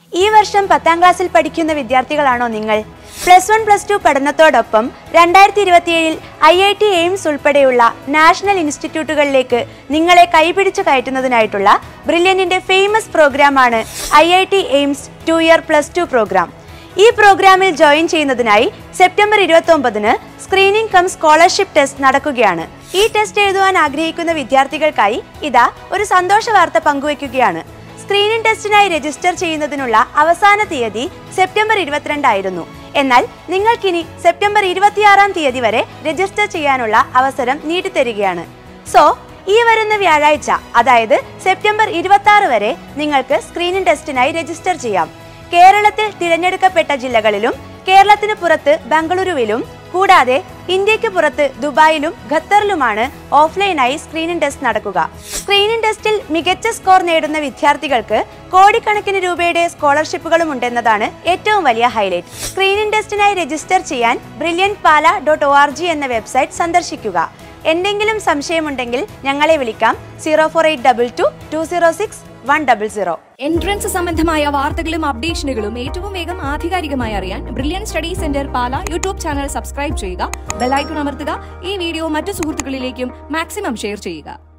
ഈ വർഷം പത്താം ക്ലാസ്സിൽ പഠിക്കുന്ന വിദ്യാർത്ഥികളാണോ നിങ്ങൾ പ്ലസ് വൺ പ്ലസ് ടു പഠനത്തോടൊപ്പം രണ്ടായിരത്തി ഇരുപത്തിയേഴിൽ ഐ ഐ ടി എയിംസ് ഉൾപ്പെടെയുള്ള നാഷണൽ ഇൻസ്റ്റിറ്റ്യൂട്ടുകളിലേക്ക് നിങ്ങളെ കൈപിടിച്ചു കയറ്റുന്നതിനായിട്ടുള്ള ബ്രില്യൻറ്റിന്റെ ഫേമസ് പ്രോഗ്രാമാണ് I I T AIIMS two year plus two programme ഈ പ്രോഗ്രാമിൽ ജോയിൻ ചെയ്യുന്നതിനായി സെപ്റ്റംബർ ഇരുപത്തി ഒമ്പതിന് സ്ക്രീനിംഗ് കം സ്കോളർഷിപ്പ് ടെസ്റ്റ് നടക്കുകയാണ് ഈ ടെസ്റ്റ് എഴുതുവാൻ ആഗ്രഹിക്കുന്ന വിദ്യാർത്ഥികൾക്കായി ഇതാ ഒരു സന്തോഷ വാർത്ത പങ്കുവയ്ക്കുകയാണ് സ്ക്രീനിംഗ് ടെസ്റ്റിനായി രജിസ്റ്റർ ചെയ്യുന്നതിനുള്ള അവസാന തീയതി സെപ്റ്റംബർ ഇരുപത്തിരണ്ടായിരുന്നു എന്നാൽ നിങ്ങൾക്കിനി സെപ്റ്റംബർ ഇരുപത്തിയാറാം തീയതി വരെ രജിസ്റ്റർ ചെയ്യാനുള്ള അവസരം നീട്ടിത്തരികയാണ് സോ ഈ വരുന്ന വ്യാഴാഴ്ച അതായത് സെപ്റ്റംബർ ഇരുപത്തി ആറ് വരെ നിങ്ങൾക്ക് സ്ക്രീനിംഗ് ടെസ്റ്റിനായി രജിസ്റ്റർ ചെയ്യാം കേരളത്തിൽ തിരഞ്ഞെടുക്കപ്പെട്ട ജില്ലകളിലും കേരളത്തിന് പുറത്ത് ബംഗളൂരുവിലും കൂടാതെ ഇന്ത്യക്ക് പുറത്ത് ദുബായിലും ഖത്തറിലുമാണ് ഓഫ്ലൈനായി സ്ക്രീനിംഗ് ടെസ്റ്റ് നടക്കുക സ്ക്രീനിംഗ് ടെസ്റ്റിൽ മികച്ച സ്കോർ നേടുന്ന വിദ്യാർത്ഥികൾക്ക് കോടിക്കണക്കിന് രൂപയുടെ സ്കോളർഷിപ്പുകളും ഉണ്ടെന്നതാണ് ഏറ്റവും വലിയ ഹൈലൈറ്റ് സ്ക്രീനിംഗ് ടെസ്റ്റിനായി രജിസ്റ്റർ ചെയ്യാൻ Brilliant Pala dot O R G എന്ന വെബ്സൈറ്റ് സന്ദർശിക്കുക എന്തെങ്കിലും സംശയമുണ്ടെങ്കിൽ ഞങ്ങളെ വിളിക്കാം zero four eight double two two zero six one double zero entrance സംബന്ധമായ വാർത്തകളും അപ്ഡേഷനുകളും ഏറ്റവും വേഗം ആധികാരികമായി അറിയാൻ Brilliant study centre Pala YouTube channel subscribe ചെയ്യുക ബെലൈക്കൺ അമർത്തുക ഈ വീഡിയോ മറ്റു സുഹൃത്തുക്കളിലേക്കും മാക്സിമം ഷെയർ ചെയ്യുക